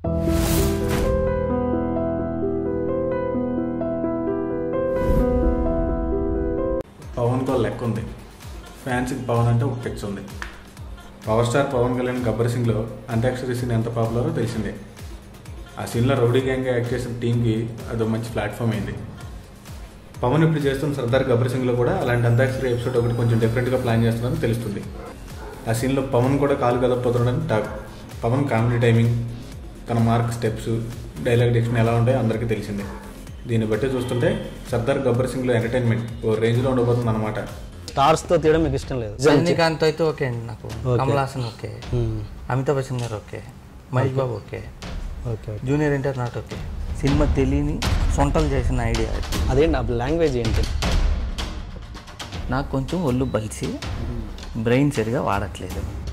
పవన్కి ఒక లెక్క ఉంది ఫ్యాన్స్కి పవన్ అంటే ఒక పిచ్ ఉంది పవర్ స్టార్ పవన్ కళ్యాణ్ గబ్బర్ సింగ్లో అంత్యాక్షరి సీన్ ఎంత పాపులరో తెలిసిందే ఆ సీన్లో రౌడీ గ్యాంగ్గా యాక్ట్ చేసిన టీంకి అదో మంచి ప్లాట్ఫామ్ అయింది పవన్ ఇప్పుడు చేస్తున్న సర్దార్ గబ్బర్ సింగ్లో కూడా అలాంటి అంత్యాక్షరి ఎపిసోడ్ ఒకటి కొంచెం డిఫరెంట్గా ప్లాన్ చేస్తున్నారని తెలుస్తుంది ఆ సీన్లో పవన్ కూడా కాలు కలపపోతున్నాడని టాక్ పవన్ కామెడీ టైమింగ్ తన మార్క్ స్టెప్స్ డైలాగ్ డిక్షన్ ఎలా ఉంటాయో అందరికీ తెలిసిందే దీన్ని బట్టి చూస్తుంటే సర్దార్ గబ్బర్ సింగ్లో ఎంటర్టైన్మెంట్ ఓ రేంజ్లో ఉండబోతుంది అనమాట స్టార్స్తో తీయడం మీకు ఇష్టం లేదు రజనీకాంత్ అయితే ఓకే అండి నాకు Kamal Haasan okay Amitabh Bachchan garu okay Mahesh Babu okay okay junior NTR not okay cinema తెలియని సొంటలు చేసిన ఐడియా అది అదేంటి ఆ లాంగ్వేజ్ ఏంటి నాకు కొంచెం ఒళ్ళు బలిసి బ్రెయిన్ సరిగా వాడట్లేదు